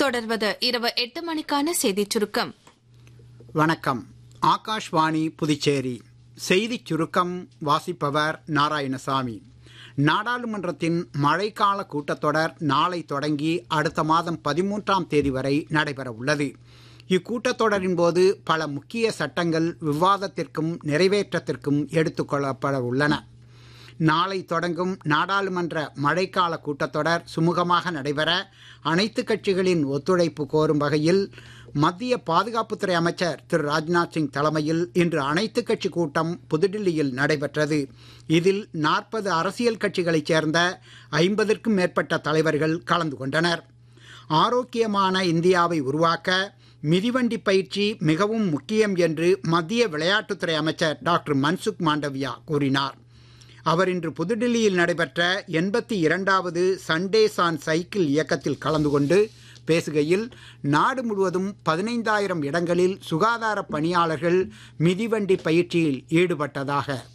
தொடர்வது இரவு எட்டு மணிக்கான செய்திச் சுருக்கம் வணக்கம் ஆகாஷ்வாணி புதுச்சேரி செய்திச் சுருக்கம் வாசிப்பவர் நாராயணசாமி நாடாளுமன்றத்தின் மழைக்கால கூட்டத்தொடர் நாளை தொடங்கி அடுத்த மாதம் பதிமூன்றாம் தேதி வரை நடைபெற உள்ளது இக்கூட்டத்தொடரின் போது பல முக்கிய சட்டங்கள் விவாதத்திற்கும் நிறைவேற்றத்திற்கும் எடுத்துக்கொள்ளப்பட உள்ளன நாளை தொடங்கும் நாடாளுமன்ற மழைக்கால கூட்டத்தொடர் சுமூகமாக நடைபெற அனைத்து கட்சிகளின் ஒத்துழைப்பு கோரும் வகையில் மத்திய பாதுகாப்புத்துறை அமைச்சர் திரு ராஜ்நாத் சிங் தலைமையில் இன்று அனைத்து கட்சி கூட்டம் புதுடில்லியில் நடைபெற்றது இதில் நாற்பது அரசியல் கட்சிகளைச் சேர்ந்த ஐம்பதற்கும் மேற்பட்ட தலைவர்கள் கலந்து கொண்டனர் ஆரோக்கியமான இந்தியாவை உருவாக்க மிதிவண்டி பயிற்சி மிகவும் முக்கியம் என்று மத்திய விளையாட்டுத்துறை அமைச்சர் டாக்டர் மன்சுக் மாண்டவியா கூறினார் அவர் இன்று புதுடில்லியில் நடைபெற்ற எண்பத்தி இரண்டாவது சண்டேஸ் ஆன் சைக்கிள் இயக்கத்தில் கலந்து கொண்டு பேசுகையில் நாடு முழுவதும் பதினைந்தாயிரம் இடங்களில் சுகாதார பணியாளர்கள் மிதிவண்டி பயிற்சியில் ஈடுபட்டதாக